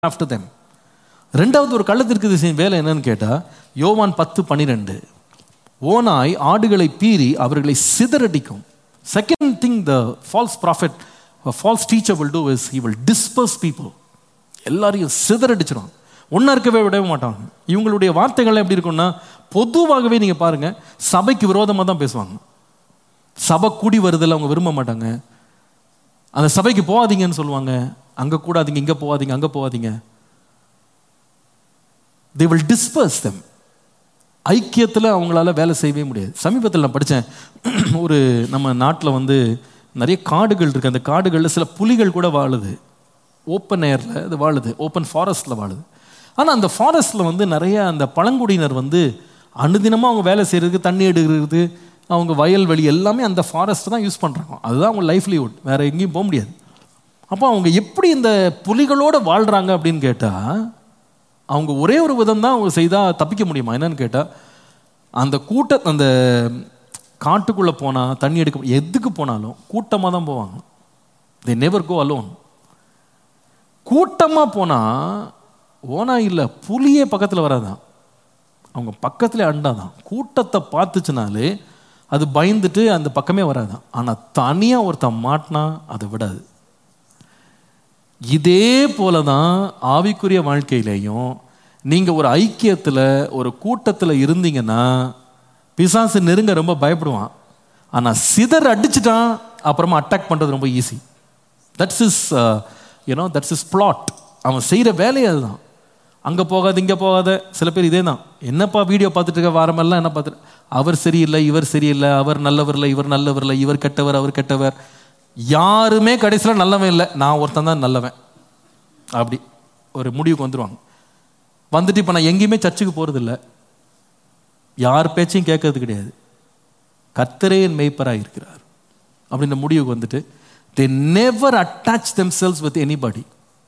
After them ரெண்டாவது ஒரு கள்ளத்திற்கு திசையின் வேலை என்னன்னு கேட்டா யோவான் பத்து பன்னிரெண்டு ஓனாய் ஆடுகளை பீறி அவர்களை சிதறடிக்கும் second thing the false prophet false teacher will do is he will disperse people எல்லாரையும் சிதறடிச்சிடும் ஒன்றா இருக்கவே விடவே மாட்டாங்க இவங்களுடைய வார்த்தைகள் எப்படி இருக்கும்னா பொதுவாகவே நீங்கள் பாருங்க சபைக்கு விரோதமாக தான் பேசுவாங்க சபை கூடி வருதில்ல அவங்க விரும்ப மாட்டாங்க அந்த சபைக்கு போகாதீங்கன்னு சொல்லுவாங்க அங்கே கூடாதீங்க இங்கே போகாதீங்க அங்கே போகாதீங்க தே வில் டிஸ்பர்ஸ் தெம் ஐக்கியத்தில் அவங்களால வேலை செய்யவே முடியாது சமீபத்தில் நான் படித்தேன் ஒரு நம்ம நாட்டில் வந்து நிறைய காடுகள் இருக்குது அந்த காடுகளில் சில புலிகள் கூட வாழுது ஓப்பன் ஏரில் அது வாழுது ஓப்பன் ஃபாரஸ்ட்டில் வாழுது ஆனால் அந்த ஃபாரஸ்ட்டில் வந்து நிறைய அந்த பழங்குடியினர் வந்து அனுதினமாக அவங்க வேலை செய்கிறதுக்கு தண்ணி எடுக்கிறது அவங்க வயல்வெளி எல்லாமே அந்த ஃபாரஸ்ட் தான் யூஸ் பண்ணுறாங்க அதுதான் அவங்க லைஃப்லிவுட் வேறு எங்கேயும் போக முடியாது அப்போ அவங்க எப்படி இந்த புலிகளோடு வாழ்கிறாங்க அப்படின்னு கேட்டால் அவங்க ஒரே ஒரு விதம் தான் அவங்க செய்தால் தப்பிக்க முடியுமா என்னன்னு கேட்டால் அந்த கூட்ட அந்த காட்டுக்குள்ளே போனால் தண்ணி எடுக்க எதுக்கு போனாலும் கூட்டமாக தான் போவாங்க தே நெவர் கோ அலோன் கூட்டமாக போனால் ஓனா இல்லை புலியே பக்கத்தில் வராதான் அவங்க பக்கத்தில் அண்டாதான் கூட்டத்தை பார்த்துச்சுனாலே அது பயந்துட்டு அந்த பக்கமே வராதான் ஆனால் தனியாக ஒருத்தன் மாட்டினா அதை விடாது இதே போல தான் ஆவிக்குரிய வாழ்க்கையிலையும் நீங்கள் ஒரு ஐக்கியத்தில் ஒரு கூட்டத்தில் இருந்தீங்கன்னா பிசாசு நெருங்க ரொம்ப பயப்படுவான் ஆனால் சிதற அடிச்சிட்டான் அப்புறமா அட்டாக் பண்ணுறது ரொம்ப easy that's is you know that's is plot அவன் செய்கிற வேலையே அதுதான் அங்கே போகாது இங்கே போகாத சில பேர் இதே தான் என்னப்பா வீடியோ பார்த்துட்டு இருக்க வாரமெல்லாம் என்ன பார்த்துட்டு அவர் சரியில்லை இவர் சரியில்லை அவர் நல்லவர் இல்லை இவர் நல்லவர் இல்லை இவர் கெட்டவர் அவர் கெட்டவர் யாருமே கடைசியில் நல்லவன் இல்லை நான் ஒருத்தன் தான் நல்லவன் அப்படி ஒரு முடிவுக்கு வந்துடுவாங்க வந்துட்டு இப்போ நான் எங்கேயுமே சர்ச்சுக்கு போகிறதில்ல யார் பேச்சையும் கேட்கறது கிடையாது கர்த்தரே என் மெய்ப்பராக இருக்கிறார் அப்படின்ற முடிவுக்கு வந்துட்டு they never attach themselves with anybody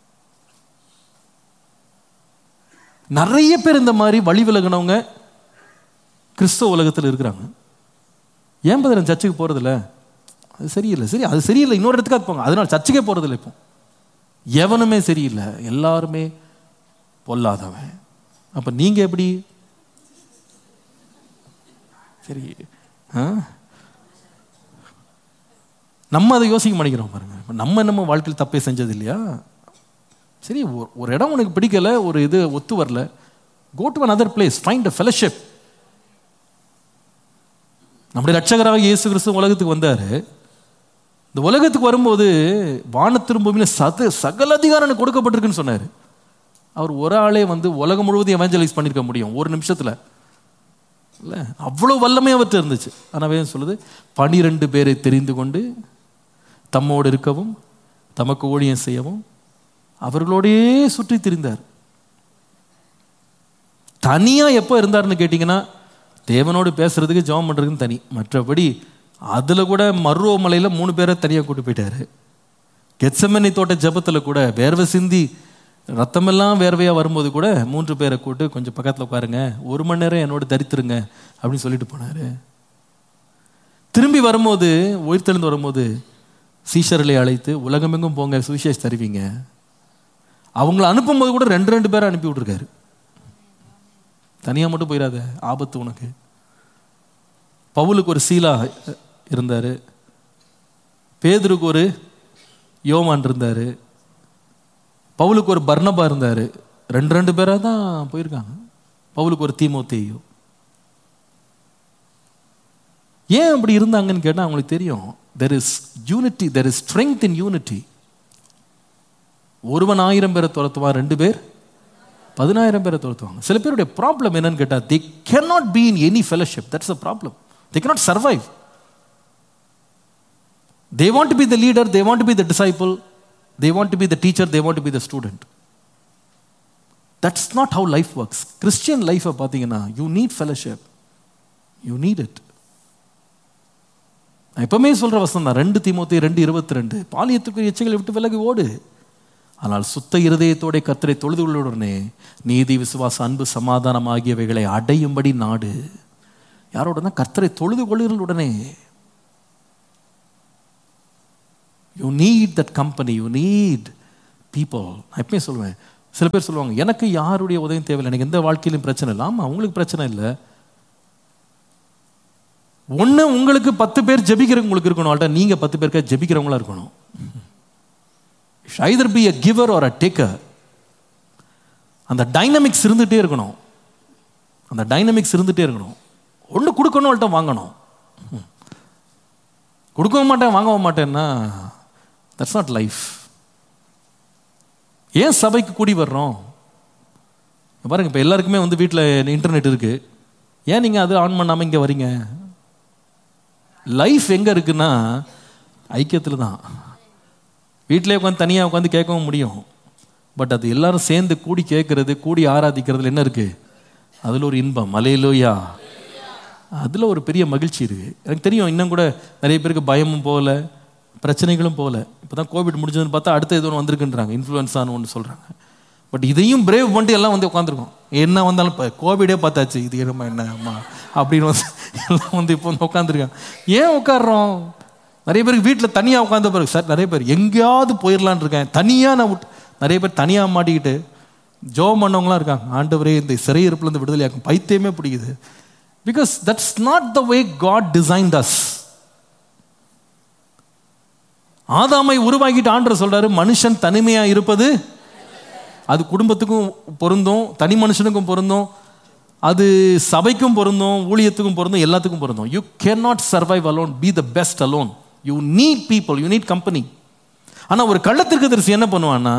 நிறைய பேர் இந்த மாதிரி வழி விலகினவங்க கிறிஸ்தவ உலகத்தில் இருக்கிறாங்க ஏன் பதில் சர்ச்சுக்கு போகிறதில்ல அது சரியில்லை சரி அது சரியில்லை இன்னொரு இடத்துக்காக போங்க அதனால சர்ச்சுக்கே போகிறதில்ல இப்போ எவனுமே சரியில்லை எல்லாருமே பொல்லாதவன் அப்போ நீங்கள் எப்படி சரி ஆ நம்ம அதை யோசிக்க மாட்டேங்கிறோம் பாருங்க இப்ப நம்ம நம்ம வாழ்க்கையில் தப்பே செஞ்சது இல்லையா சரி ஒரு ஒரு இடம் உனக்கு பிடிக்கல ஒரு இது ஒத்து வரல go to another place find a fellowship நம்முடைய ரட்சகராக இயேசு கிறிஸ்து உலகத்துக்கு வந்தார் இந்த உலகத்துக்கு வரும்போது வானத்திரும் பூமியில் சத சகல அதிகாரம் எனக்கு கொடுக்கப்பட்டிருக்குன்னு சொன்னார் அவர் ஒரு ஆளே வந்து உலகம் முழுவதும் எவாஞ்சலைஸ் பண்ணியிருக்க முடியும் ஒரு நிமிஷத்தில் இல்லை அவ்வளோ வல்லமை அவர்கிட்ட இருந்துச்சு ஆனால் வேணும் சொல்லுது பனிரெண்டு பேரை தெரிந்து கொண்டு தம்மோடு இருக்கவும் தமக்கு ஊழியம் செய்யவும் அவர்களோடையே சுற்றி திரிந்தார் தனியாக எப்போ இருந்தார்னு கேட்டிங்கன்னா தேவனோடு பேசுறதுக்கு ஜெபம் பண்ணுறதுக்குன்னு தனி மற்றபடி அதில் கூட மருவமலையில் மூணு பேரை தனியாக கூட்டு போயிட்டாரு கெச்சமனி தோட்ட ஜபத்தில் கூட வேர்வை சிந்தி ரத்தமெல்லாம் வேர்வையாக வரும்போது கூட மூன்று பேரை கூட்டு கொஞ்சம் பக்கத்தில் உட்காருங்க ஒரு மணி நேரம் என்னோட தரித்துருங்க அப்படின்னு சொல்லிட்டு போனார் திரும்பி வரும்போது உயிர்த்தெழுந்து வரும்போது சீஷர்களை அழைத்து உலகமெங்கும் போங்க சுவிசேஷ் தருவீங்க அவங்கள அனுப்பும்போது கூட ரெண்டு ரெண்டு பேரை அனுப்பி விட்ருக்காரு தனியாக மட்டும் போயிடாத ஆபத்து உனக்கு பவுலுக்கு ஒரு சீலா இருந்தார் பேதருக்கு ஒரு யோமான் இருந்தார் பவுலுக்கு ஒரு பர்ணபா இருந்தார் ரெண்டு ரெண்டு பேராக தான் போயிருக்காங்க பவுலுக்கு ஒரு தீமோத்தேயோ ஏன் அப்படி இருந்தாங்கன்னு கேட்டால் அவங்களுக்கு தெரியும் there is unity there is strength in unity ஒருவன் ஆயிரம் பேரை துரத்துவான் ரெண்டு பேர் பதினாயிரம் பேரை துரத்துவாங்க சில பேருடைய ப்ராப்ளம் என்னன்னு கேட்டால் they can not be in any fellowship that's a problem they cannot survive they want to be the leader they want to be the disciple they want to be the teacher they want to be the student that's not how life works Christian லைஃப்பை பார்த்தீங்கன்னா you need fellowship you need it நான் எப்பவுமே சொல்ற வசனம் தான் ரெண்டு திமுத்தி ரெண்டு இருபத்தி ரெண்டு பாலியத்துக்கு எச்சைகளை விட்டு விலகி ஓடு ஆனால் சுத்த இருதயத்தோட கத்தரை தொழுதுகளுடனே நீதி விசுவாச அன்பு சமாதானம் ஆகியவைகளை அடையும்படி நாடு யாரோட கர்த்தரை தொழுது கொள்ளுகளுடனே you need that company you need people நான் எப்பவுமே சொல்லுவேன் சில பேர் சொல்லுவாங்க எனக்கு யாருடைய உதவியும் தேவையில்லை எனக்கு எந்த வாழ்க்கையிலும் பிரச்சனை இல்லை ஆமா உங்களுக்கு பிரச்சனை இல்லை ஒண்ணு உங்களுக்கு பத்து பேர் ஜெபிக்கிறவங்க உங்களுக்கு இருக்கணும் அல்ட்டா நீங்க பத்து பேருக்கா ஜெபிக்கிறவங்களா இருக்கணும் either be a giver or a taker அந்த டைனமிக்ஸ் இருந்துகிட்டே இருக்கணும் அந்த டைனமிக்ஸ் இருந்துகிட்டே இருக்கணும் ஒன்று கொடுக்கணும் அவள்கிட்ட வாங்கணும் ம். கொடுக்கவும் மாட்டேன் வாங்கவும் மாட்டேன்னா தட்ஸ் நாட் லைஃப் ஏன் சபைக்கு கூடி வர்றோம் இங்க பாருங்க இப்போ எல்லாருக்குமே வந்து வீட்டில் இன்டர்நெட் இருக்கு ஏன் நீங்கள் அது ஆன் பண்ணாமல் இங்கே வரீங்க லைஃப் எங்கே இருக்குன்னா ஐக்கியத்தில் தான் வீட்டிலே உட்காந்து தனியாக உட்காந்து கேட்கவும் முடியும் பட் அது எல்லாரும் சேர்ந்து கூடி கேட்கறது கூடி ஆராதிக்கிறதுல என்ன இருக்கு அதில் ஒரு இன்பம் மலையிலோயா அதில் ஒரு பெரிய மகிழ்ச்சி இருக்கு எனக்கு தெரியும் இன்னும் கூட நிறைய பேருக்கு பயமும் போகல பிரச்சனைகளும் போகல இப்போ தான் கோவிட் முடிஞ்சதுன்னு பார்த்தா அடுத்த ஏதோ ஒன்று வந்திருக்குன்றாங்க இன்ஃப்ளூயன்ஸான்னு ஒன்று சொல்கிறாங்க பட் இதையும் பிரேவ் பண்ணிட்டு எல்லாம் வந்து உட்காந்துருக்கோம் என்ன வந்தாலும் இப்போ கோவிடே பார்த்தாச்சு இது என்னம்மா என்ன அம்மா அப்படின்னு வந்து எல்லாம் வந்து இப்போ வந்து உட்காந்துருக்காங்க ஏன் உட்காடுறோம் நிறைய பேருக்கு வீட்டில் தனியாக உட்காந்த பிறகு சார் நிறைய பேர் எங்கேயாவது போயிடலான்னு இருக்கேன் தனியாக நான் விட்டு நிறைய பேர் தனியாக மாட்டிக்கிட்டு ஜோம் பண்ணவங்களாம் இருக்காங்க ஆண்டவரே இந்த சிறையிருப்புலேருந்து விடுதலையாக்கும் பைத்தியமே பிடிக்குது because that's not the way God designed us ஆதாமை உருவாக்கிட்டு ஆண்டர் சொல்றாரு மனுஷன் தனிமையா இருப்பது அது குடும்பத்துக்கும் பொருந்தும் தனி மனுஷனுக்கும் பொருந்தும் அது சபைக்கும் பொருந்தும் ஊழியத்துக்கும் பொருந்தும் எல்லாத்துக்கும் பொருந்தும் you can not survive alone be the best alone you need people you need company ஆனா ஒரு கள்ளத்திற்கு தரிசி என்ன பண்ணுவான்னா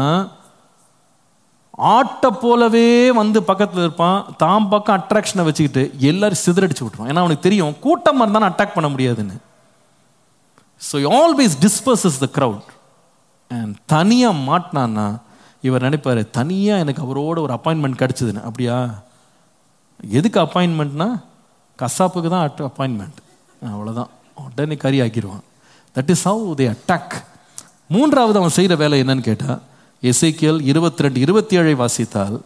ஆட்டை போலவே வந்து பக்கத்தில் இருப்பான் தான் பக்கம் அட்ராக்ஷனை வச்சுக்கிட்டு எல்லாரும் சிதறடிச்சு விட்டுருவான் ஏன்னா அவனுக்கு தெரியும் கூட்டமாக இருந்தாலும் அட்டாக் பண்ண முடியாதுன்னு so always disperses the crowd and தனியாக மாட்டினான்னா இவர் நினைப்பாரு தனியாக எனக்கு அவரோட ஒரு அப்பாயின்மெண்ட் கிடச்சிதுன்னு அப்படியா எதுக்கு அப்பாயின்மெண்ட்னா கசாப்புக்கு தான் அப்பாயின்மெண்ட் அவ்வளோதான் உடனே கறி ஆக்கிடுவான் that is how they attack மூன்றாவது அவன் செய்கிற வேலை என்னன்னு கேட்டால் எசைக்கியல் இருபத்தி ரெண்டு இருபத்தி ஏழை வாசித்தால்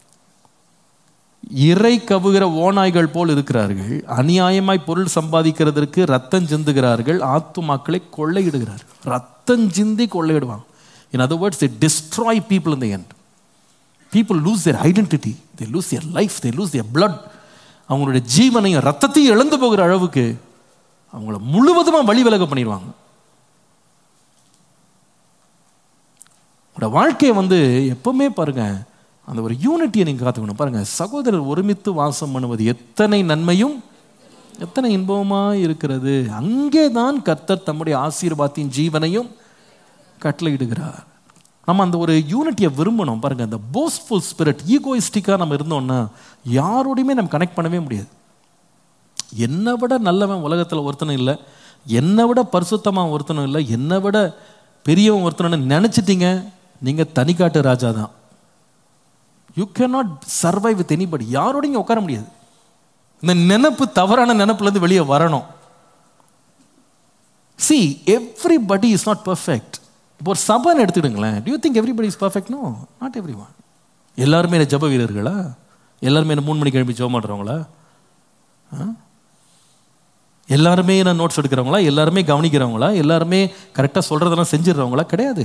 இறை கவுகிற ஓநாய்கள் போல் இருக்கிறார்கள் அநியாயமாய் பொருள் சம்பாதிக்கிறதற்கு ரத்தம் சிந்துகிறார்கள் ஆத்துமாக்களை கொள்ளையிடுகிறார்கள் ரத்தம் சிந்தி கொள்ளையிடுவாங்க in other words they destroy people in the end people lose their identity they lose their life they lose their blood அவங்களுடைய ஜீவனையும் ரத்தத்தையும் இழந்து போகிற அளவுக்கு அவங்கள முழுவதுமா வழி விலக பண்ணிடுவாங்க உங்களோட வாழ்க்கையை வந்து எப்பவுமே பாருங்க அந்த ஒரு யூனிட்டியை நீங்க காத்துக்கணும் பாருங்க சகோதரர் ஒருமித்து வாசம் பண்ணுவது எத்தனை நன்மையும் எத்தனை இன்பமா இருக்கிறது அங்கே தான் கர்த்தர் தம்முடைய ஆசீர்வாதத்தின் ஜீவனையும் கட்டளையிடுகிறார் நம்ம அந்த ஒரு யூனிட்டியை விரும்பணும் பாருங்க அந்த போஸ்ட்ஃபுல் ஸ்பிரிட் ஈகோயிஸ்டிக்காக நம்ம இருந்தோம்னா யாரோடையுமே நம்ம கனெக்ட் பண்ணவே முடியாது என்னை விட நல்லவன் உலகத்தில் ஒருத்தனும் இல்லை என்னை விட பரிசுத்தமாக ஒருத்தனும் இல்லை என்னை விட பெரியவன் ஒருத்தனும் நினச்சிட்டீங்க நீங்கள் தனிக்காட்டு ராஜா தான் you can not survive with anybody யாரோடையும் உட்கார முடியாது இந்த நினப்பு தவறான நினப்புலேருந்து வெளியே வரணும் see everybody is not perfect இப்போ ஒரு சபைன்னு எடுத்துக்கிடுங்களேன் do you think everybody is perfect no not every one எல்லாருமே என்ன ஜப வீரர்களா எல்லாருமே என்ன மூணு மணிக்கு எழுப்பி ஜெபம் பண்ணுறவங்களா எல்லாருமே நான் நோட்ஸ் எடுக்கிறவங்களா எல்லாருமே கவனிக்கிறவங்களா எல்லாருமே கரெக்டாக சொல்கிறதெல்லாம் செஞ்சிடுறவங்களா கிடையாது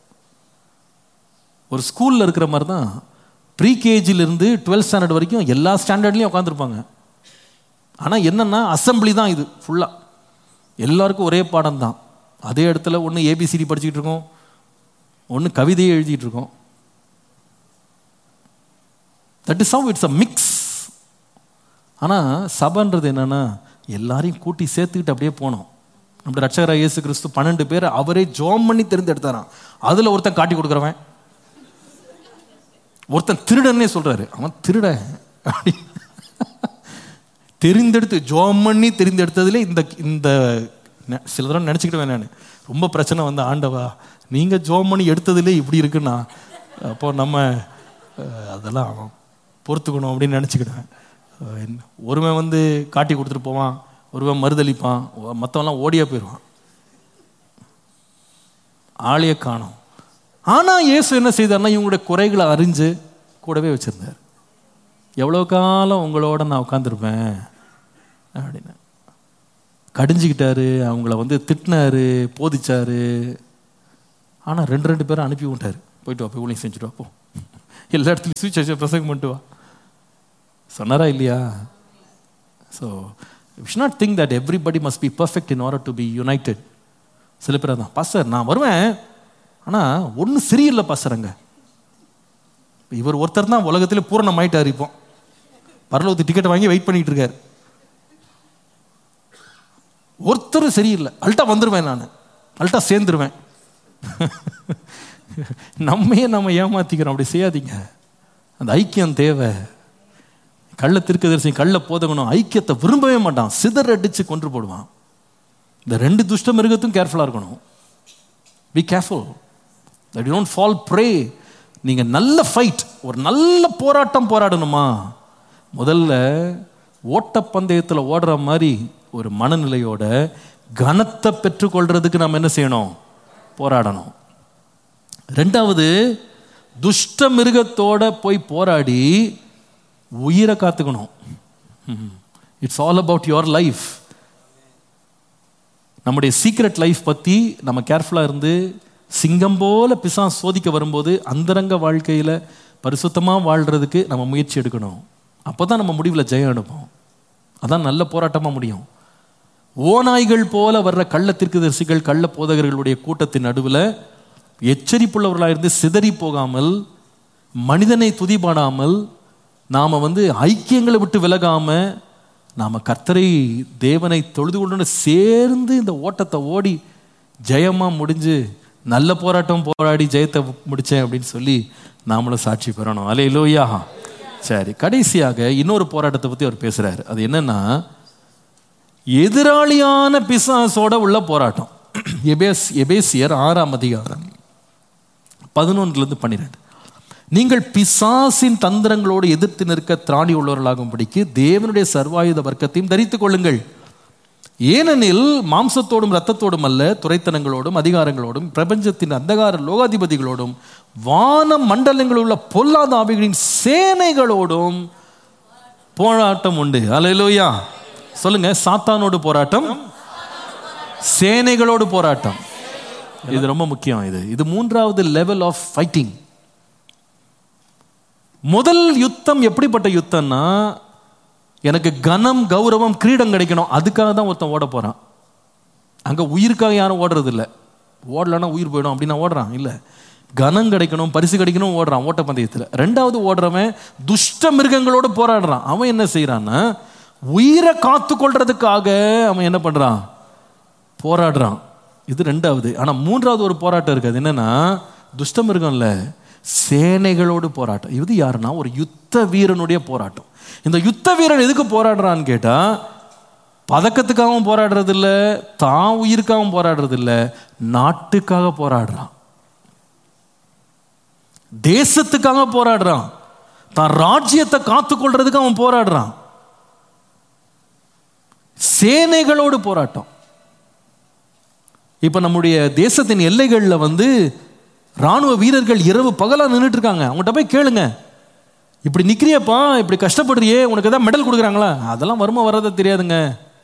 ஒரு ஸ்கூலில் இருக்கிற மாதிரி தான் ப்ரீ கேஜிலிருந்து டுவெல்த் ஸ்டாண்டர்ட் வரைக்கும் எல்லா ஸ்டாண்டர்ட்லேயும் உட்காந்துருப்பாங்க ஆனால் என்னென்னா அசம்பிளி தான் இது ஃபுல்லாக எல்லாருக்கும் ஒரே பாடம் தான் அதே இடத்துல ஒன்று ஏபிசிடி படிச்சுக்கிட்டு இருக்கோம் ஒன்று கவிதையை எழுதிட்டு இருக்கோம் that is how it's a mix ஆனால் சபைன்றது என்னன்னா எல்லாரையும் கூட்டி சேர்த்துக்கிட்டு அப்படியே போனோம் நம்ம ரட்சகரா இயேசு கிறிஸ்து பன்னெண்டு பேர் அவரே ஜோம் பண்ணி தெரிந்தெடுத்தாராம் அதில் ஒருத்தன் காட்டி கொடுக்குறவன் ஒருத்தன் திருடன்னே சொல்றாரு அவன் திருட அப்படி தெரிந்தெடுத்து ஜோம் பண்ணி தெரிந்தெடுத்ததுல இந்த இந்த நெ- சில தடவை நினச்சிக்கிடுவேன் நான் ரொம்ப பிரச்சனை வந்து ஆண்டவா நீங்க ஜோம் பண்ணி எடுத்ததுலே இப்படி இருக்குன்னா அப்போ நம்ம அஹ், அதெல்லாம் பொறுத்துக்கணும் அப்படின்னு நினச்சிக்கிடுவேன் அஹ், என்ன- ஒருவன் வந்து காட்டி கொடுத்துட்டு போவான் ஒருவன் மறுதளிப்பான் ஒ- மத்தவன்லாம் ஓடியா போயிடுவான் ஆளையே காணோம் ஆனா இயேசு என்ன செய்தார்னா இவங்களுடைய குறைகளை அறிஞ்சு கூடவே வச்சிருந்தார் எவ்வளோ காலம் உங்களோட நான் உட்காந்துருப்பேன் அப்படின்னு கடிஞ்சுக்கிட்டாரு அவங்கள வந்து திட்டினாரு போதிச்சாரு ஆனால் ரெண்டு ரெண்டு பேரும் அனுப்பி விட்டாரு போயிட்டு வா போய் ஊழியம் செஞ்சுட்டு வா போ எல்லா இடத்துலையும் சுவிச்சேஷ பிரசங்கம் பண்ணிட்டு வா சொன்னாரா இல்லையா so wish not think that everybody must be perfect in order to be united சில பேர் தான் பாஸ்டர் நான் வருவேன் ஆனால் ஒன்றும் சரியில்லை பாஸ்டர் அங்கே இவர் ஒருத்தர் தான் உலகத்தில் பூரணமாயிட்டார் இப்போ பரலோகத்து டிக்கெட் வாங்கி வெயிட் பண்ணிட்டு இருக்காரு ஒருத்தரும் சரியில்லை அல்ட்டா வந்துடுவேன் நான் அல்ட்டா சேர்ந்துருவேன் நம்மையே நம்ம ஏமாத்திக்கிறோம் அப்படி செய்யாதீங்க அந்த ஐக்கியம் தேவை கள்ள திருக்கதரிசி கள்ள போதகணும் ஐக்கியத்தை விரும்பவே மாட்டான் சிதற அடிச்சு கொன்று போடுவான் இந்த ரெண்டு துஷ்ட மிருகத்தும் கேர்ஃபுல்லாக இருக்கணும் be careful that you don't fall prey நீங்கள் நல்ல ஃபைட் ஒரு நல்ல போராட்டம் போராடணுமா முதல்ல ஓட்டப்பந்தயத்தில் ஓடுற மாதிரி ஒரு மனநிலையோட கனத்தை பெற்றுக்கொள்றதுக்கு நம்ம என்ன செய்யணும் போராடணும் ரெண்டாவது துஷ்ட மிருகத்தோட போய் போராடி உயிரை காத்துக்கணும் it's all about your life நம்முடைய சீக்ரெட் லைஃப் பற்றி நம்ம கேர்ஃபுல்லாக இருந்து சிங்கம் போல பிசா சோதிக்க வரும்போது அந்தரங்க வாழ்க்கையில் பரிசுத்தமாக வாழ்கிறதுக்கு நம்ம முயற்சி எடுக்கணும் அப்போ தான் நம்ம முடிவில் ஜெயம் எடுப்போம் அதான் நல்ல போராட்டமாக முடியும் ஓநாய்கள் போல வர்ற கள்ளத்திற்கு தரிசிகள் கள்ள போதகர்களுடைய கூட்டத்தின் நடுவில் எச்சரிப்புள்ளவர்களாக இருந்து சிதறி போகாமல் மனிதனை துதிபாடாமல் நாம் வந்து ஐக்கியங்களை விட்டு விலகாம நாம் கர்த்தரை தேவனை தொழுது கொண்டு சேர்ந்து இந்த ஓட்டத்தை ஓடி ஜெயமாக முடிஞ்சு நல்ல போராட்டம் போராடி ஜெயத்தை முடித்தேன் அப்படின்னு சொல்லி நாமளும் சாட்சி பெறணும் அலே லோயா சரி கடைசியாக இன்னொரு போராட்டத்தை பற்றி அவர் பேசுகிறார் அது என்னன்னா எதிராளியான பிசாசோட உள்ள போராட்டம் எபேஸ் எபேசியர் ஆறாம் அதிகாரம் பதினொன்றுலேருந்து பன்னிரெண்டு நீங்கள் பிசாசின் தந்திரங்களோடு எதிர்த்து நிற்க திராணி உள்ளவர்களாகும்படிக்கு தேவனுடைய சர்வாயுத வர்க்கத்தையும் தரித்துக் கொள்ளுங்கள் ஏனெனில் மாம்சத்தோடும் இரத்தத்தோடும் அல்ல துறைத்தனங்களோடும் அதிகாரங்களோடும் பிரபஞ்சத்தின் அந்தகார லோகாதிபதிகளோடும் வான மண்டலங்களில் உள்ள பொல்லாத ஆவிகளின் சேனைகளோடும் போராட்டம் உண்டு அலையிலோயா சொல்லுங்க சாத்தானோடு போராட்டம் சேனைகளோடு போராட்டம் இது ரொம்ப முக்கியம் இது இது மூன்றாவது லெவல் ஆஃப் ஃபைட்டிங் முதல் யுத்தம் எப்படிப்பட்ட யுத்தம்னா எனக்கு கனம் கௌரவம் கிரீடம் கிடைக்கணும் அதுக்காக தான் ஒருத்தன் ஓட போறான் அங்க உயிருக்காக யாரும் ஓடுறது இல்லை ஓடலன்னா உயிர் போயிடும் அப்படின்னா ஓடுறான் இல்லை கனம் கிடைக்கணும் பரிசு கிடைக்கணும் ஓடுறான் ஓட்டப்பந்தயத்தில் ரெண்டாவது ஓடுறவன் துஷ்ட மிருகங்களோடு போராடுறான் அவன் என்ன செய்யறான்னா உயிரை காத்து கொள்றதுக்காக அவன் என்ன பண்றான் போராடுறான் இது ரெண்டாவது ஆனா மூன்றாவது ஒரு போராட்டம் இருக்கு அது என்னன்னா துஷ்ட மிருகம் இல்ல சேனைகளோடு போராட்டம் இது யாருன்னா ஒரு யுத்த வீரனுடைய போராட்டம் இந்த யுத்த வீரன் எதுக்கு போராடுறான்னு கேட்டா பதக்கத்துக்காகவும் போராடுறது இல்ல தான் உயிருக்காகவும் போராடுறது இல்ல நாட்டுக்காக போராடுறான் தேசத்துக்காக போராடுறான் தான் ராஜ்யத்தை காத்துக்கொள்றதுக்கு அவன் போராடுறான் சேனைகளோடு போராட்டம் இப்ப நம்முடைய தேசத்தின் எல்லைகளில் வந்து ராணுவ வீரர்கள் இரவு பகலா நின்றுட்டு இருக்காங்க அவங்ககிட்ட போய் கேளுங்க இப்படி நிக்கிறியப்பா இப்படி கஷ்டப்படுறியே உனக்கு ஏதாவது மெடல் கொடுக்குறாங்களா அதெல்லாம் வருமா வராத தெரியாதுங்க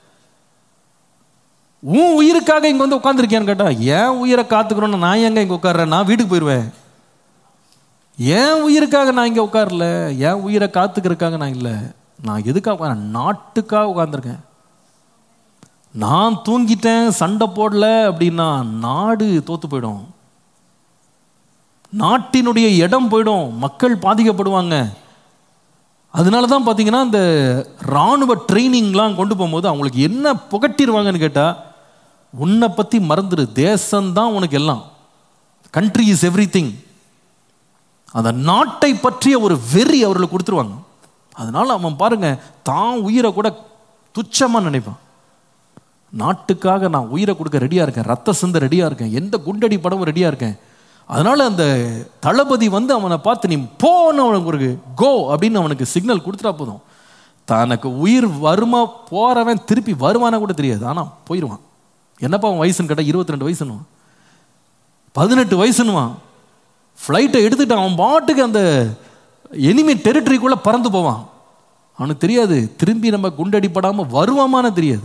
உன் உயிருக்காக இங்க வந்து உட்காந்துருக்கியான்னு கேட்டா ஏன் உயிரை காத்துக்கிறோன்னு நான் எங்க இங்க உட்கார்றேன் நான் வீட்டுக்கு போயிடுவேன் ஏன் உயிருக்காக நான் இங்க உட்காரல ஏன் உயிரை காத்துக்கிறதுக்காக நான் இல்லை நான் எதுக்காக உட்கார நாட்டுக்காக உட்காந்துருக்கேன் நான் தூங்கிட்டேன் சண்டை போடல அப்படின்னா நாடு தோத்து போயிடும் நாட்டினுடைய இடம் போயிடும் மக்கள் பாதிக்கப்படுவாங்க அதனால தான் பார்த்தீங்கன்னா இந்த இராணுவ ட்ரைனிங்லாம் கொண்டு போகும்போது அவங்களுக்கு என்ன புகட்டிடுவாங்கன்னு கேட்டால் உன்னை பற்றி மறந்துடு தேசம்தான் உனக்கு எல்லாம் கண்ட்ரி இஸ் எவ்ரி திங் அந்த நாட்டை பற்றிய ஒரு வெறி அவர்களுக்கு கொடுத்துருவாங்க அதனால அவன் பாருங்க தான் உயிரை கூட துச்சமாக நினைப்பான் நாட்டுக்காக நான் உயிரை கொடுக்க ரெடியாக இருக்கேன் ரத்த சிந்த ரெடியாக இருக்கேன் எந்த குண்டடி படமும் ரெடியாக இருக்கேன் அதனால அந்த தளபதி வந்து அவனை பார்த்து நீ போன்னு அவனுக்கு ஒரு கோ அப்படின்னு அவனுக்கு சிக்னல் கொடுத்துட்டா போதும் தனக்கு உயிர் வருமா போறவன் திருப்பி வருவானா கூட தெரியாது ஆனால் போயிடுவான் என்னப்பா அவன் வயசுன்னு கேட்டால் இருபத்தி ரெண்டு வயசுன்னுவான் பதினெட்டு வயசுன்னுவான் ஃப்ளைட்டை எடுத்துட்டு அவன் பாட்டுக்கு அந்த எனிமி டெரிட்டரிக்குள்ளே பறந்து போவான் அவனுக்கு தெரியாது திரும்பி நம்ம குண்டடிப்படாமல் வருவாமான்னு தெரியாது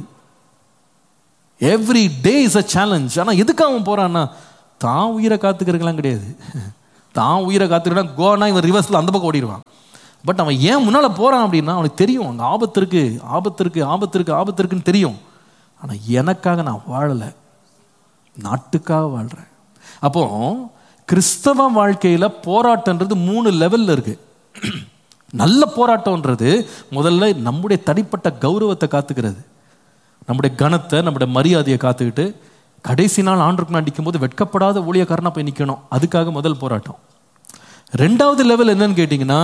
every day is a challenge ஆனால் எதுக்கு அவன் போறான்னா தான் உயிரை காத்துக்கிறதுக்கெல்லாம் கிடையாது தான் உயிரை காத்துக்கிட்டா கோனா இவன் ரிவர்ஸில் அந்த பக்கம் ஓடிடுவான் பட் அவன் ஏன் முன்னால் போகிறான் அப்படின்னா அவனுக்கு தெரியும் அங்கே ஆபத்து இருக்கு ஆபத்து இருக்கு ஆபத்து இருக்கு ஆபத்து இருக்குன்னு தெரியும் ஆனால் எனக்காக நான் வாழலை நாட்டுக்காக வாழ்கிறேன் அப்போ கிறிஸ்தவ வாழ்க்கையில் போராட்டன்றது மூணு லெவலில் இருக்கு நல்ல போராட்டம்ன்றது முதல்ல நம்முடைய தனிப்பட்ட கௌரவத்தை காத்துக்கிறது நம்முடைய கனத்தை நம்முடைய மரியாதையை காத்துக்கிட்டு கடைசி நாள் ஆண்டுக்கு அடிக்கும் போது வெட்கப்படாத ஊழியக்காரனா போய் நிற்கணும் அதுக்காக முதல் போராட்டம் ரெண்டாவது லெவல் என்னன்னு கேட்டிங்கன்னா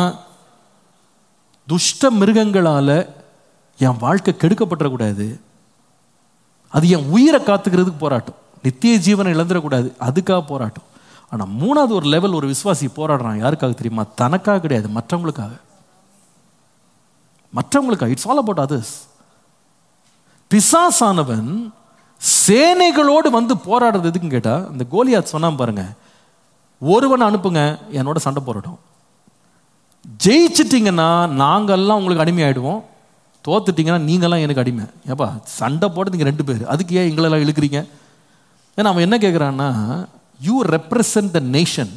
துஷ்ட மிருகங்களால் என் வாழ்க்கை கெடுக்கப்பட்டுறக்கூடாது அது என் உயிரை காத்துக்கிறதுக்கு போராட்டம் நித்திய ஜீவனை இழந்துடக்கூடாது அதுக்காக போராட்டம் ஆனால் மூணாவது ஒரு லெவல் ஒரு விசுவாசி போராடுறான் யாருக்காக தெரியுமா தனக்காக கிடையாது மற்றவங்களுக்காக மற்றவங்களுக்காக இட்ஸ் ஆல் அபவுட் அதர்ஸ் பிசாசானவன் சேனைகளோடு வந்து போராடுறது எதுக்குன்னு கேட்டா இந்த கோலியாத் சொன்னான் பாருங்க ஒருவனை அனுப்புங்க என்னோட சண்டை போராட்டம் ஜெயிச்சிட்டிங்கன்னா நாங்கெல்லாம் உங்களுக்கு அடிமையாயிடுவோம் தோத்துட்டீங்கன்னா நீங்கெல்லாம் எனக்கு அடிமை ஏப்பா சண்டை போடுறதுங்க ரெண்டு பேர் அதுக்கு ஏன் எங்களெல்லாம் இழுக்கிறீங்க ஏன்னா அவன் என்ன கேட்குறான்னா யூ ரெப்ரசன்ட் த நேஷன்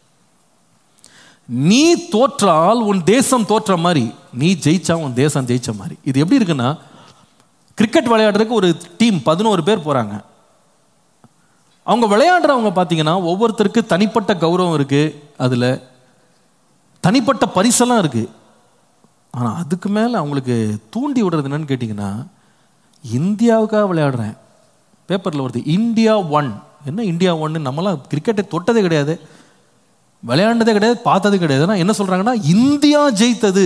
நீ தோற்றால் உன் தேசம் தோற்ற மாதிரி நீ ஜெயிச்சா உன் தேசம் ஜெயிச்ச மாதிரி இது எப்படி இருக்குன்னா கிரிக்கெட் விளையாடுறதுக்கு ஒரு டீம் பதினோரு பேர் போகிறாங்க அவங்க விளையாடுறவங்க பார்த்தீங்கன்னா ஒவ்வொருத்தருக்கு தனிப்பட்ட கௌரவம் இருக்குது அதில் தனிப்பட்ட பரிசெல்லாம் இருக்குது ஆனால் அதுக்கு மேலே அவங்களுக்கு தூண்டி விடுறது என்னன்னு கேட்டிங்கன்னா இந்தியாவுக்காக விளையாடுறேன் பேப்பரில் வருது இந்தியா ஒன் என்ன இந்தியா ஒன்னு நம்மளாம் கிரிக்கெட்டை தொட்டதே கிடையாது விளையாண்டதே கிடையாது பார்த்தது கிடையாது ஆனால் என்ன சொல்கிறாங்கன்னா இந்தியா ஜெயித்தது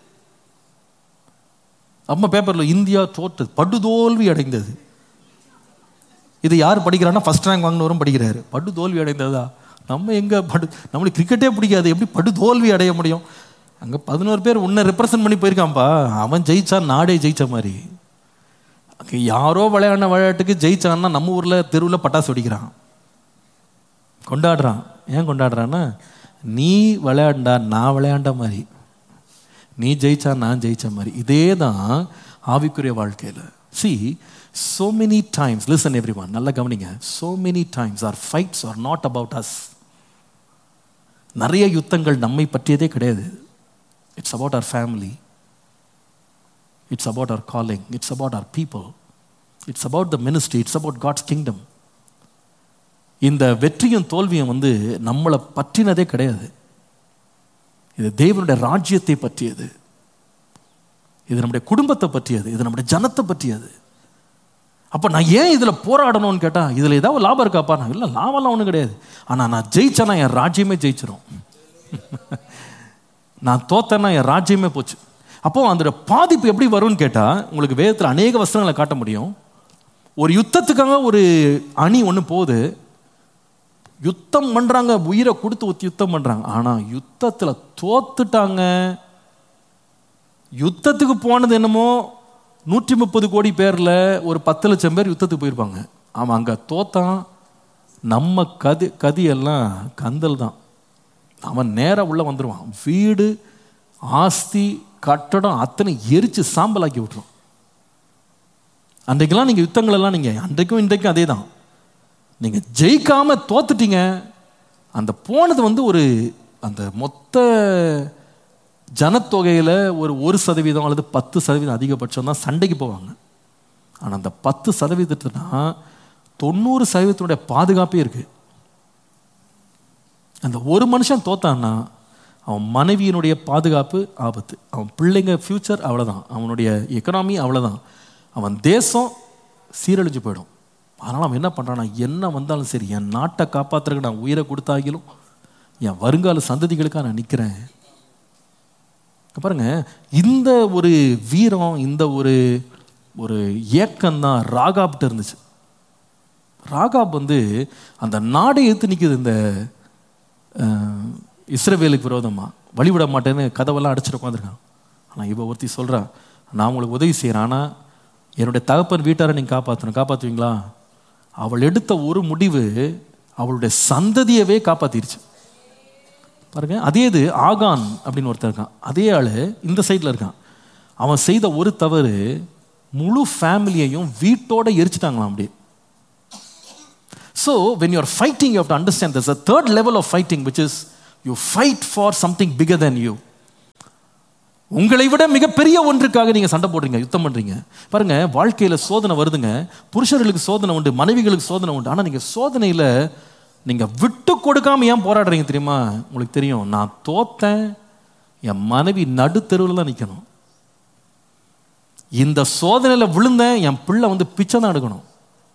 அம்மா பேப்பரில் இந்தியா தோற்றது படுதோல்வி அடைந்தது இது யார் படிக்கிறான்னா ஃபர்ஸ்ட் ரேங்க் வாங்கினவரும் படிக்கிறாரு படு தோல்வி அடைந்ததா நம்ம எங்கே படு நம்மளுக்கு கிரிக்கெட்டே பிடிக்காது எப்படி படு தோல்வி அடைய முடியும் அங்கே பதினோரு பேர் உன்னை ரெப்ரசன்ட் பண்ணி போயிருக்கான்ப்பா அவன் ஜெயிச்சா நாடே ஜெயிச்ச மாதிரி அங்கே யாரோ விளையாடின விளையாட்டுக்கு ஜெயிச்சான்னா நம்ம ஊரில் தெருவில் பட்டாசு வெடிக்கிறான் கொண்டாடுறான் ஏன் கொண்டாடுறான்னா நீ விளையாண்டா நான் விளையாண்ட மாதிரி நீ ஜெயிச்சா நான் ஜெயிச்ச மாதிரி இதே தான் ஆவிக்குரிய வாழ்க்கையில் see so many times listen everyone நல்லா கவனிங்க so many times our fights are not about us நிறைய யுத்தங்கள் நம்மை பற்றியதே கிடையாது it's about our family it's about our calling it's about our people it's about the ministry it's about God's kingdom இந்த வெற்றியும் தோல்வியும் வந்து நம்மளை பற்றினதே கிடையாது இது தேவனுடைய ராஜ்யத்தை பற்றியது இது நம்முடைய குடும்பத்தை பற்றியது இது நம்முடைய ஜனத்தை பற்றியது அப்போ நான் ஏன் இதில் போராடணும்னு கேட்டால் இதில் ஏதாவது லாபம் இருக்காப்பா நான் இல்லை லாபம்லாம் ஒன்றும் கிடையாது ஆனால் நான் ஜெயிச்சேன்னா என் ராஜ்யமே ஜெயிச்சிரும் நான் தோத்தேன்னா என் ராஜ்யமே போச்சு அப்போ அந்த பாதிப்பு எப்படி வரும்னு கேட்டால் உங்களுக்கு வேதத்தில் அநேக வசனங்களை காட்ட முடியும் ஒரு யுத்தத்துக்காக ஒரு அணி ஒன்று போகுது யுத்தம் பண்ணுறாங்க உயிரை கொடுத்து ஊத்தி யுத்தம் பண்ணுறாங்க ஆனால் யுத்தத்தில் தோத்துட்டாங்க யுத்தத்துக்கு போனது என்னமோ நூற்றி முப்பது கோடி பேரில் ஒரு பத்து லட்சம் பேர் யுத்தத்துக்கு போயிருப்பாங்க அவன் அங்கே தோத்தான் நம்ம கதி கதியெல்லாம் கந்தல் தான் அவன் நேராக உள்ளே வந்துடுவான் வீடு ஆஸ்தி கட்டடம் அத்தனை எரித்து சாம்பலாக்கி விட்டுரும் அன்றைக்கெல்லாம் நீங்கள் யுத்தங்களெல்லாம் நீங்கள் அன்றைக்கும் இன்றைக்கும் அதே தான் நீங்கள் ஜெயிக்காம தோத்துட்டீங்க அந்த போனது வந்து ஒரு அந்த மொத்த ஜனத்தொகையில் ஒரு ஒரு சதவீதம் அல்லது பத்து சதவீதம் அதிகபட்சம் தான் சண்டைக்கு போவாங்க ஆனால் அந்த பத்து சதவீதத்துனா தொண்ணூறு சதவீதத்தினுடைய பாதுகாப்பே இருக்கு அந்த ஒரு மனுஷன் தோத்தான்னா அவன் மனைவியினுடைய பாதுகாப்பு ஆபத்து அவன் பிள்ளைங்க ஃப்யூச்சர் அவ்வளோதான் அவனுடைய எக்கனாமி அவ்வளோதான் அவன் தேசம் சீரழிஞ்சு போயிடும் அதனால் அவன் என்ன பண்ணுறான்னா என்ன வந்தாலும் சரி என் நாட்டை காப்பாற்றுறதுக்கு நான் உயிரை கொடுத்தாகிலும் என் வருங்கால சந்ததிகளுக்காக நான் நிற்கிறேன் பாருங்க இந்த ஒரு வீரம் இந்த ஒரு ஒரு ஏக்கம் தான் ராகாப்ட்ட இருந்துச்சு ராகாப் வந்து அந்த நாடை எடுத்து நிற்குது இந்த இஸ்ரவேலுக்கு விரோதமாக வழிவிட மாட்டேன்னு கதவெல்லாம் அடிச்சுட்டு உட்காந்துருக்கான் ஆனால் இவ ஒருத்தி சொல்கிறா நான் உங்களுக்கு உதவி செய்கிறேன் ஆனால் என்னுடைய தகப்பன் வீட்டாரை நீங்கள் காப்பாற்றணும் காப்பாற்றுவீங்களா அவள் எடுத்த ஒரு முடிவு அவளுடைய சந்ததியவே காப்பாத்திருச்சு பாருங்க அதே இது ஆகான் அப்படின்னு ஒருத்தர் இருக்கான் அதே ஆள் இந்த சைடில் இருக்கான் அவன் செய்த ஒரு தவறு முழு ஃபேமிலியையும் வீட்டோட எரிச்சிட்டாங்களாம் அப்படியே so when you're fighting you have to understand thus a third level of fighting which is you fight for something bigger than you உங்களை விட மிகப்பெரிய ஒன்றுக்காக நீங்க சண்டை போடுறீங்க யுத்தம் பண்றீங்க பாருங்க வாழ்க்கையில சோதனை வருதுங்க புருஷர்களுக்கு சோதனை உண்டு மனைவிகளுக்கு சோதனை உண்டு ஆனா நீங்க சோதனையில நீங்க விட்டு கொடுக்காம ஏன் போராடுறீங்க தெரியுமா உங்களுக்கு தெரியும் நான் தோத்தேன் என் மனைவி நடுத்தெருவில் தான் நிக்கணும் இந்த சோதனையில விழுந்தேன் என் பிள்ளை வந்து பிச்சை தான் எடுக்கணும்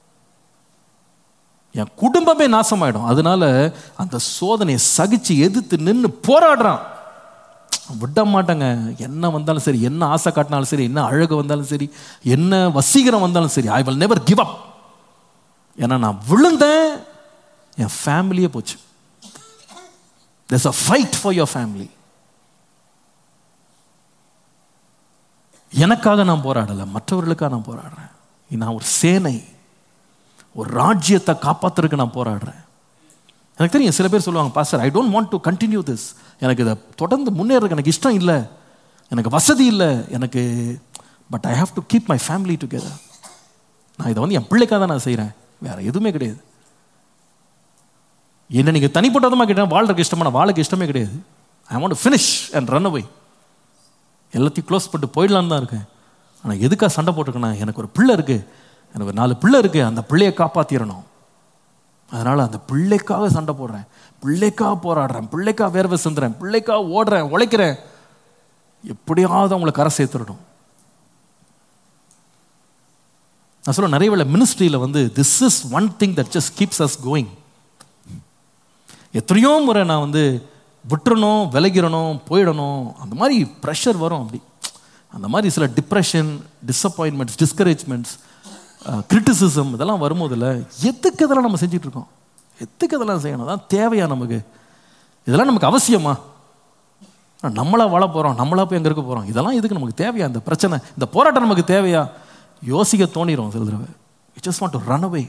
என் குடும்பமே நாசமாயிடும் அதனால அந்த சோதனையை சகிச்சு எதிர்த்து நின்று போராடுறான் விட மாட்டேங்க என்ன வந்தாலும் சரி என்ன ஆசை காட்டினாலும் சரி என்ன அழகு வந்தாலும் சரி என்ன வசீகரம் வந்தாலும் சரி I will never give up ஏன்னா நான் விழுந்தேன் என் ஃபேமிலியே போச்சு there's a fight for your family எனக்காக நான் போராடலை மற்றவர்களுக்காக நான் போராடுறேன் நான் ஒரு சேனை ஒரு ராஜ்யத்தை காப்பாத்துறதுக்கு நான் போராடுறேன் எனக்கு தெரியும் சில பேர் சொல்லுவாங்க pastor I don't want to continue this எனக்கு இதை தொடர்ந்து முன்னேறதுக்கு எனக்கு இஷ்டம் இல்லை எனக்கு வசதி இல்லை எனக்கு but I have to keep my family together நான் இதை வந்து என் பிள்ளைக்காக தான் நான் செய்கிறேன் வேற எதுவுமே கிடையாது என்ன நீங்கள் தனிப்பட்டதமாக கேட்டால் வாழ்றதுக்கு இஷ்டமான வாழக்கு இஷ்டமே கிடையாது I want finish and run away எல்லாத்தையும் க்ளோஸ் பண்ணிட்டு போயிடலான்னு தான் இருக்கேன் ஆனால் எதுக்காக சண்டை போட்டிருக்கேன்னா எனக்கு ஒரு பிள்ளை இருக்குது எனக்கு ஒரு நாலு பிள்ளை இருக்குது அந்த பிள்ளையை காப்பாற்றிடணும் அதனால் அந்த பிள்ளைக்காக சண்டை போடுறேன் பிள்ளைக்காக போராடுறேன் பிள்ளைக்காக வேர்வை சிந்துறேன் பிள்ளைக்காக ஓடுறேன் உழைக்கிறேன் எப்படியாவது அவங்கள கரை சேர்த்துடணும் நான் சொல்ல நிறைய வேலை மினிஸ்ட்ரியில் வந்து this is one thing that just keeps us going எத்தனையோ முறை நான் வந்து விட்டுறணும் விலகிடணும் போயிடணும் அந்த மாதிரி ப்ரெஷர் வரும் அப்படி அந்த மாதிரி சில டிப்ரெஷன் டிஸப்பாயின்மெண்ட்ஸ் டிஸ்கரேஜ்மெண்ட்ஸ் கிரிட்டிசிசம் இதெல்லாம் வரும்போதில் எதுக்கு இதெல்லாம் நம்ம செஞ்சுட்டு இருக்கோம் எதுக்கு இதெல்லாம் செய்யணும் அதான் தேவையா நமக்கு இதெல்லாம் நமக்கு அவசியமா நம்மளா வாழ போகிறோம் நம்மளா போய் எங்கே இருக்க போகிறோம் இதெல்லாம் எதுக்கு நமக்கு தேவையா இந்த பிரச்சனை இந்த போராட்டம் நமக்கு தேவையா யோசிக்க தோணிரும் சில தடவை just want to run away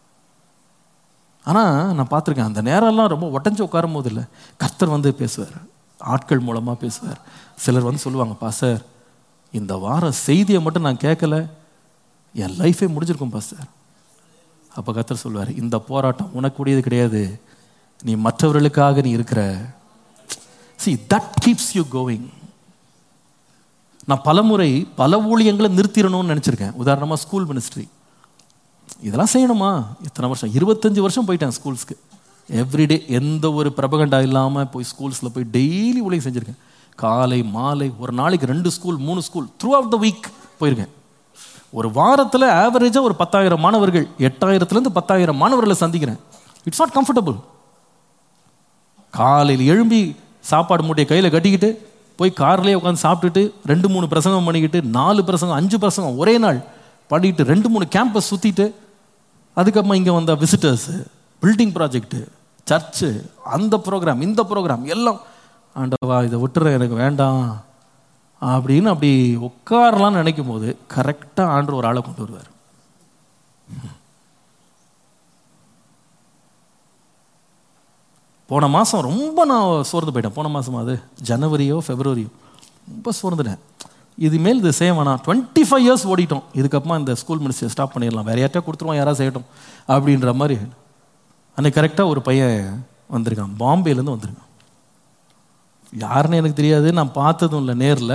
ஆனால் நான் பார்த்துருக்கேன் அந்த நேரம்லாம் ரொம்ப உடஞ்சி உட்காரும் போது இல்லை கர்த்தர் வந்து பேசுவார் ஆட்கள் மூலமாக பேசுவார் சிலர் வந்து சொல்லுவாங்க பாசர் இந்த வார செய்தியை மட்டும் நான் கேட்கல என் லைஃபே முடிஞ்சிருக்கும் பாஸ்டர் அப்போ கத்தர் சொல்வார் இந்த போராட்டம் உனக்குடையது கிடையாது நீ மற்றவர்களுக்காக நீ இருக்கிற see that keeps you going நான் பலமுறை பல ஊழியங்களை நிறுத்திடணும்னு நினச்சிருக்கேன் உதாரணமாக ஸ்கூல் மினிஸ்ட்ரி இதெல்லாம் செய்யணுமா இத்தனை வருஷம் இருபத்தஞ்சு வருஷம் போயிட்டேன் ஸ்கூல்ஸ்க்கு எவ்ரிடே எந்த ஒரு பிரபகண்டா இல்லாமல் போய் ஸ்கூல்ஸில் போய் டெய்லி ஊழியம் செஞ்சுருக்கேன் காலை மாலை ஒரு நாளைக்கு ரெண்டு ஸ்கூல் மூணு school throughout the week போயிருக்கேன் ஒரு வாரத்தில் ஆவரேஜாக ஒரு பத்தாயிரம் மாணவர்கள் எட்டாயிரத்துலேருந்து பத்தாயிரம் மாணவர்களை சந்திக்கிறேன் இட்ஸ் நாட் கம்ஃபர்டபுள் காலையில் எழும்பி சாப்பாடு மூட்டையை கையில் கட்டிக்கிட்டு போய் கார்லேயே உட்காந்து சாப்பிட்டுட்டு ரெண்டு மூணு பிரசங்கம் பண்ணிக்கிட்டு நாலு பிரசங்கம் அஞ்சு பிரசங்கம் ஒரே நாள் பண்ணிட்டு ரெண்டு மூணு கேம்பஸ் சுற்றிட்டு அதுக்கப்புறமா இங்கே வந்த விசிட்டர்ஸு பில்டிங் ப்ராஜெக்ட்டு சர்ச்சு அந்த ப்ரோக்ராம் இந்த ப்ரோக்ராம் எல்லாம் ஆண்டவா இதை விட்டுற எனக்கு வேண்டாம் அப்படின்னு அப்படி உட்காரலாம்னு நினைக்கும் போது கரெக்டாக ஆண்டு ஒரு ஆளை கொண்டு வருவார் போன மாதம் ரொம்ப நான் சோர்ந்து போயிட்டேன் போன மாதம் அது ஜனவரியோ ஃபெப்ரவரியோ ரொம்ப சோர்ந்துட்டேன் இதுமேல் இது செய்ய வேணாம் டுவெண்ட்டி ஃபைவ் இயர்ஸ் ஓடிட்டோம் இதுக்கப்புறமா இந்த ஸ்கூல் மினிஸ்டர் ஸ்டாப் பண்ணிடலாம் வேற யார்ட்டா கொடுத்துருவோம் யாராவது செய்யட்டும் அப்படின்ற மாதிரி அன்னைக்கு கரெக்டாக ஒரு பையன் வந்திருக்கான் பாம்பேலேருந்து வந்திருக்கான் யாருன்னு எனக்கு தெரியாது நான் பார்த்ததும் இல்லை நேரில்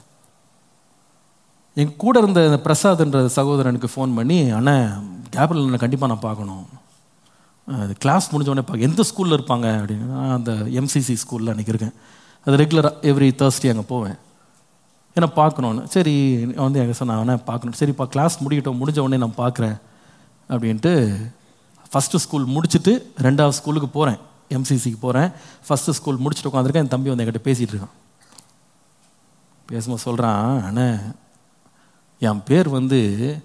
என் கூட இருந்த இந்த பிரசாத்ன்ற சகோதரனுக்கு ஃபோன் பண்ணி அண்ணன் கேபிட்டல் என்ன கண்டிப்பாக நான் பார்க்கணும் கிளாஸ் முடிஞ்சோடனே பார்க்க எந்த ஸ்கூலில் இருப்பாங்க அப்படின்னு நான் அந்த எம்சிசி ஸ்கூலில் அன்றைக்கி இருக்கேன் அது ரெகுலராக எவ்ரி தேர்ஸ்டே அங்கே போவேன் ஏன்னா பார்க்கணுன்னு சரி வந்து எங்கள் சொன்ன அவனை பார்க்கணும் சரிப்பா கிளாஸ் முடிக்கட்டும் முடிஞ்ச உடனே நான் பார்க்குறேன் அப்படின்ட்டு ஃபஸ்ட்டு ஸ்கூல் முடிச்சுட்டு ரெண்டாவது ஸ்கூலுக்கு போகிறேன் எம்சிசிக்கு போகிறேன் ஃபஸ்ட்டு ஸ்கூல் முடிச்சுட்டு உட்காந்துருக்கேன் என் தம்பி வந்து என்கிட்ட பேசிகிட்டு இருக்கான் பேசும்போது சொல்கிறான் அண்ணே என் பேர் வந்து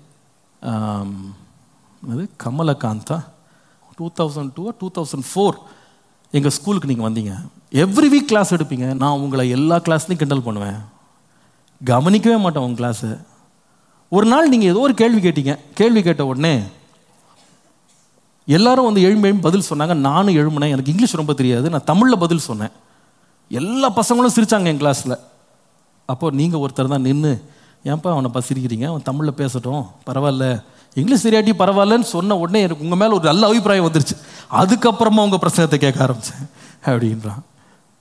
அது Kamalakanta two thousand two two thousand four எங்கள் ஸ்கூலுக்கு நீங்கள் வந்தீங்க எவ்ரி வீக் கிளாஸ் எடுப்பீங்க நான் உங்களை எல்லா கிளாஸ்லையும் கிண்டல் பண்ணுவேன் கவனிக்கவே மாட்டேன் உங்கள் கிளாஸை ஒரு நாள் நீங்கள் ஏதோ ஒரு கேள்வி கேட்டீங்க கேள்வி கேட்ட உடனே எல்லாரும் வந்து எழும்பி எழும்பி பதில் சொன்னாங்க நானும் எழும்பினேன் எனக்கு இங்கிலீஷ் ரொம்ப தெரியாது நான் தமிழில் பதில் சொன்னேன் எல்லா பசங்களும் சிரிச்சாங்க என் கிளாஸில் அப்போ நீங்கள் ஒருத்தர் தான் நின்று ஏன்ப்பா அவனை பசிரிக்கிறீங்க அவன் தமிழில் பேசட்டும் பரவாயில்ல இங்கிலீஷ் தெரியாட்டி பரவாயில்லன்னு சொன்ன உடனே எனக்கு உங்கள் மேலே ஒரு நல்ல அபிப்பிராயம் வந்துருச்சு அதுக்கப்புறமா உங்கள் பிரசங்கத்தை கேட்க ஆரம்பித்தேன் அப்படின்றான்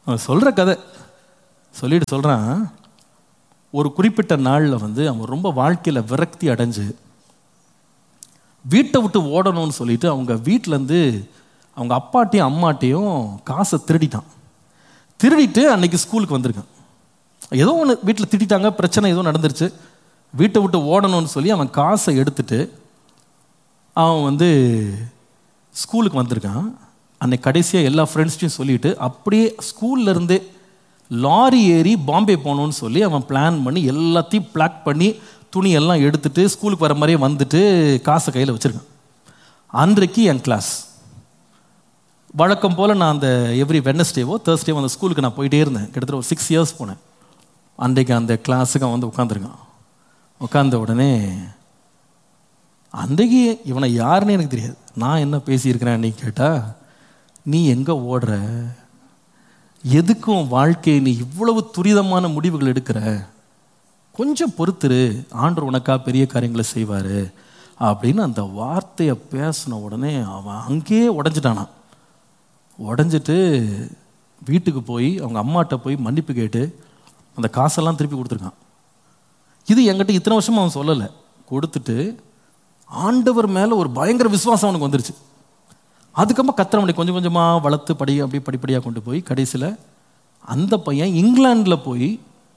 அவன் சொல்ற கதை சொல்லிட்டு சொல்றான் ஒரு குறிப்பிட்ட நாளில் வந்து அவன் ரொம்ப வாழ்க்கையில் விரக்தி அடைஞ்சு வீட்டை விட்டு ஓடணும்னு சொல்லிட்டு அவங்க வீட்டிலேருந்து அவங்க அப்பாட்டையும் அம்மாட்டையும் காசை திருடிட்டான் திருடிட்டு அன்னைக்கு ஸ்கூலுக்கு வந்திருக்கான் ஏதோ ஒன்று வீட்டில் திட்டிட்டாங்க பிரச்சனை ஏதோ நடந்துருச்சு வீட்டை விட்டு ஓடணும்னு சொல்லி அவன் காசை எடுத்துட்டு அவன் வந்து ஸ்கூலுக்கு வந்திருக்கான் அன்னைக்கு கடைசியாக எல்லா ஃப்ரெண்ட்ஸ்டையும் சொல்லிட்டு அப்படியே ஸ்கூல்ல இருந்தே லாரி ஏறி பாம்பே போகணும்னு சொல்லி அவன் பிளான் பண்ணி எல்லாத்தையும் பிளாக் பண்ணி துணி எல்லாம் எடுத்துட்டு ஸ்கூலுக்கு வர மாதிரியே வந்துட்டு காசை கையில் வச்சிருக்கான் அன்றைக்கு என் கிளாஸ் வழக்கம் போல் நான் அந்த எவ்ரி வெனஸ்டேவோ தேர்ஸ்டேவோ அந்த ஸ்கூலுக்கு நான் போயிட்டே இருந்தேன் கிட்டத்தட்ட ஒரு சிக்ஸ் இயர்ஸ் போனேன் அன்றைக்கு அந்த கிளாஸுக்கு அவன் வந்து உட்காந்துருக்கான் உட்காந்த உடனே அன்றைக்கு இவனை யாருன்னு எனக்கு தெரியாது நான் என்ன பேசியிருக்கிறேன் நீ கேட்டா நீ எங்கே ஓடுற எதுக்கும் வாழ்க்கையை நீ இவ்வளவு துரிதமான முடிவுகள் எடுக்கிற கொஞ்சம் பொறுத்துரு ஆண்டவர் உனக்கா பெரிய காரியங்களை செய்வார் அப்படின்னு அந்த வார்த்தையை பேசின உடனே அவன் அங்கேயே உடஞ்சிட்டானான் உடஞ்சிட்டு வீட்டுக்கு போய் அவங்க அம்மாட்ட போய் மன்னிப்பு கேட்டு அந்த காசெல்லாம் திருப்பி கொடுத்துருக்கான் இது என்கிட்ட இத்தனை வருஷமா அவன் சொல்லலை கொடுத்துட்டு ஆண்டவர் மேலே ஒரு பயங்கர விசுவாசம் அவனுக்கு வந்துருச்சு அதுக்கப்புறம் கத்திரமணி கொஞ்சம் கொஞ்சமாக வளர்த்து படி அப்படி படிப்படியாக கொண்டு போய் கடைசியில் அந்த பையன் இங்கிலாந்தில் போய்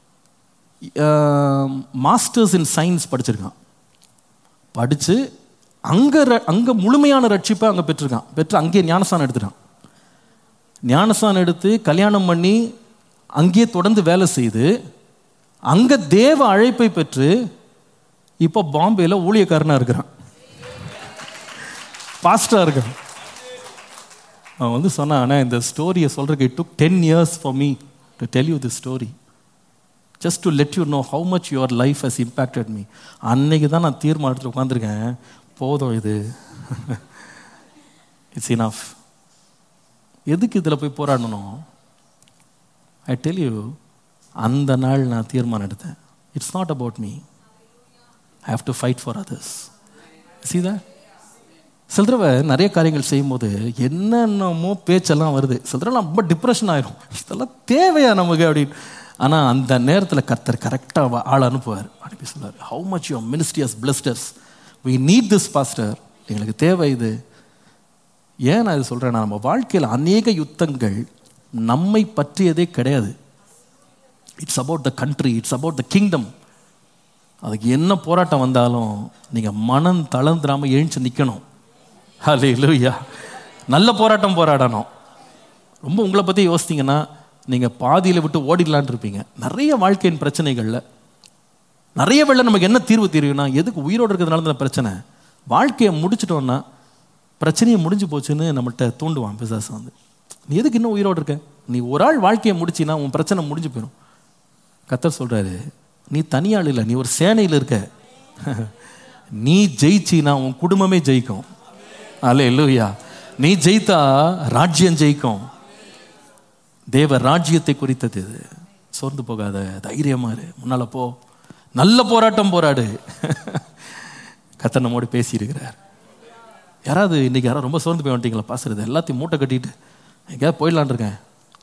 மாஸ்டர்ஸ் இன் சயின்ஸ் படிச்சிருக்கான் படித்து அங்கே அங்கே முழுமையான ரட்சிப்பை அங்கே பெற்றிருக்கான் பெற்று அங்கேயே ஞானஸ்தானம் எடுத்துட்டான் ஞானஸ்தானம் எடுத்து கல்யாணம் பண்ணி அங்கேயே தொடர்ந்து வேலை செய்து அங்கே தேவ அழைப்பை பெற்று இப்போ பாம்பேயில் ஊழியக்காரனாக இருக்கிறான் பாஸ்டாக இருக்கான் அவன் வந்து சொன்னான் ஆனால் இந்த ஸ்டோரியை சொல்கிறதுக்கு it took ten years for me to tell you the story just to let you know how much your life has impacted me அன்னைக்கு தான் நான் தீர்மானத்தில் உட்காந்துருக்கேன் போதும் இது இட்ஸ் இனஃப் எதுக்கு இதில் போய் போராடணும் ஐ டெல் யூ அந்த நாள் நான் தீர்மானம் எடுத்தேன் it's not about me I have to fight for others Seetha சில தடவை நிறைய காரியங்கள் செய்யும்போது என்னென்னமோ பேச்செல்லாம் வருது சில தடவை ரொம்ப டிப்ரெஷன் ஆயிரும் இதெல்லாம் தேவையா நமக்கு அப்படின்னு ஆனால் அந்த நேரத்தில் கர்த்தர் கரெக்டாக ஆள் அனுப்புவார் அனுப்பி சொல்லுவார் how much your ministry has blessed us we need this pastor எங்களுக்கு தேவை இது ஏன் நான் இது சொல்கிறேன்னா நம்ம வாழ்க்கையில் அநேக யுத்தங்கள் நம்மை பற்றியதே கிடையாது it's about the country it's about the kingdom அதுக்கு என்ன போராட்டம் வந்தாலும் நீங்கள் மனம் தளர்ந்துடாமல் எழுந்து நிற்கணும் ஹலே லூயா நல்ல போராட்டம் போராடணும் ரொம்ப உங்களை பற்றி யோசித்தீங்கன்னா நீங்கள் பாதியில் விட்டு ஓடிடலான் இருப்பீங்க நிறைய வாழ்க்கையின் பிரச்சனைகளில் நிறைய வேளை நமக்கு என்ன தீர்வு தெரியும்னா எதுக்கு உயிரோடு இருக்கிறதுனால தான் பிரச்சனை வாழ்க்கையை முடிச்சிட்டோன்னா பிரச்சனையை முடிஞ்சு போச்சுன்னு நம்மள்கிட்ட தூண்டுவான் பிசாசம் வந்து நீ எதுக்கு இன்னும் உயிரோடு இருக்க நீ ஒரு ஆள் வாழ்க்கையை முடிச்சின்னா உன் பிரச்சனை முடிஞ்சு போயிடும் கத்தர் சொல்கிறாரு நீ தனியாள் இல்லை நீ ஒரு சேனையில் இருக்க நீ ஜெயிச்சினா உன் குடும்பமே ஜெயிக்கும் அல்ல இல்லையா நீ ஜெயித்தா ராஜ்யம் ஜெயிக்கும் தேவ ராஜ்யத்தை குறித்தது இது சோர்ந்து போகாத தைரியமா இரு முன்னால போ நல்ல போராட்டம் போராடு கத்தர் நம்மோடு பேசியிருக்கிறார் யாராவது இன்னைக்கு யாராவது ரொம்ப சோர்ந்து போய் வந்துட்டீங்களா பாசுறது எல்லாத்தையும் மூட்டை கட்டிட்டு எங்கேயாவது போயிடலான் இருக்கேன்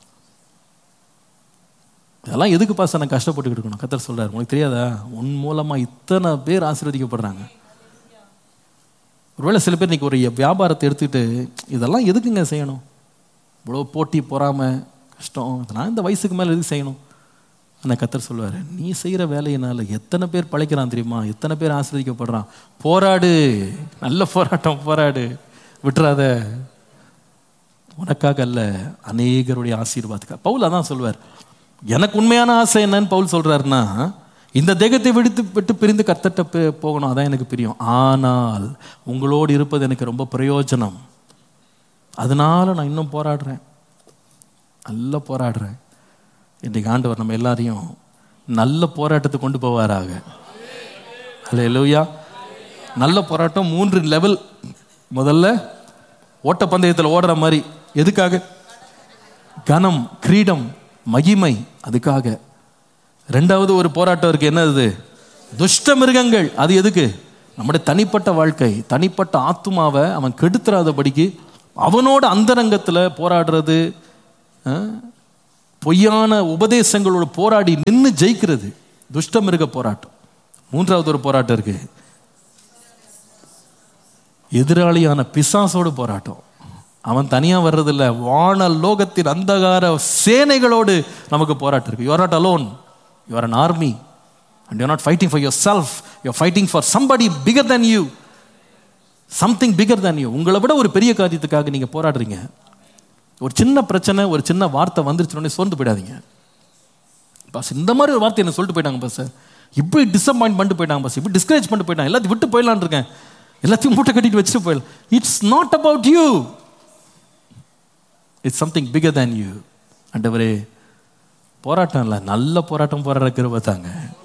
இதெல்லாம் எதுக்கு பாச நான் கஷ்டப்பட்டுக்கிட்டு இருக்கணும் கத்தர் சொல்றாரு உனக்கு தெரியாதா உன் மூலமா இத்தனை பேர் ஆசீர்வதிக்கப்படுறாங்க ஒருவேளை சில பேர் இன்னைக்கு ஒரு வியாபாரத்தை எடுத்துக்கிட்டு இதெல்லாம் எதுக்குங்க செய்யணும் இவ்வளோ போட்டி பொறாம கஷ்டம் இதெல்லாம் இந்த வயசுக்கு மேலே எதுக்கு செய்யணும் ஆனால் கத்தர் சொல்லுவார் நீ செய்கிற வேலையினால எத்தனை பேர் பழைக்கிறான் தெரியுமா எத்தனை பேர் ஆசிரியக்கப்படுறான் போராடு நல்ல போராட்டம் போராடு விட்டுறாத உனக்காக அல்ல அநேகருடைய ஆசீர்வாதத்துக்காக பவுல் அதான் சொல்வார் எனக்கு உண்மையான ஆசை என்னன்னு பவுல் சொல்றாருன்னா இந்த தேகத்தை விடுத்து விட்டு பிரிந்து கத்தட்ட போகணும் அதான் எனக்கு பிரியும் ஆனால் உங்களோடு இருப்பது எனக்கு ரொம்ப பிரயோஜனம் அதனால நான் இன்னும் போராடுறேன் நல்ல போராடுறேன் இன்றைக்கு ஆண்டவர் நம்ம எல்லாரையும் நல்ல போராட்டத்தை கொண்டு போவாராக அல்ல லூயா நல்ல போராட்டம் மூன்று லெவல் முதல்ல ஓட்டப்பந்தயத்தில் ஓடுற மாதிரி எதுக்காக கனம் கிரீடம் மகிமை அதுக்காக ரெண்டாவது ஒரு போராட்டம் இருக்கு என்னது துஷ்ட மிருகங்கள் அது எதுக்கு நம்முடைய தனிப்பட்ட வாழ்க்கை தனிப்பட்ட ஆத்துமாவை அவன் கெடுத்துறாதபடிக்கு அவனோட அந்தரங்கத்தில் போராடுறது பொய்யான உபதேசங்களோட போராடி நின்று ஜெயிக்கிறது துஷ்டம் இருக்க போராட்டம் மூன்றாவது ஒரு போராட்டம் இருக்கு எதிராளியான பிசாசோடு போராட்டம் அவன் தனியா வர்றதில்ல வான லோகத்தின் அந்தகார சேனைகளோடு நமக்கு போராட்டம் இருக்கு you're not alone you're an army and you're not fighting for yourself you're fighting for somebody bigger than you something bigger than you உங்களை விட ஒரு பெரிய காரியத்துக்காக நீங்க போராடுறீங்க ஒரு சின்ன பிரச்சனை ஒரு சின்ன வார்த்தை வந்துருச்சுனே சோர்ந்து போயிடாதீங்க பாஸ் இந்த மாதிரி ஒரு வார்த்தை என்ன சொல்லிட்டு போயிட்டாங்க பாஸ் இப்படி டிசப்பாயிண்ட் பண்ணிட்டு போயிட்டாங்க பாஸ் இப்படி டிஸ்கரேஜ் பண்ணிட்டு போயிட்டாங்க எல்லாத்தையும் விட்டு போயிடலான்னு இருக்கேன் எல்லாத்தையும் மூட்டை கட்டிட்டு வச்சுட்டு போயிடலாம் it's not about you it's something bigger than you அண்டவரே போராட்டம் இல்லை நல்ல போராட்டம் போராடுற கிருபை தாங்க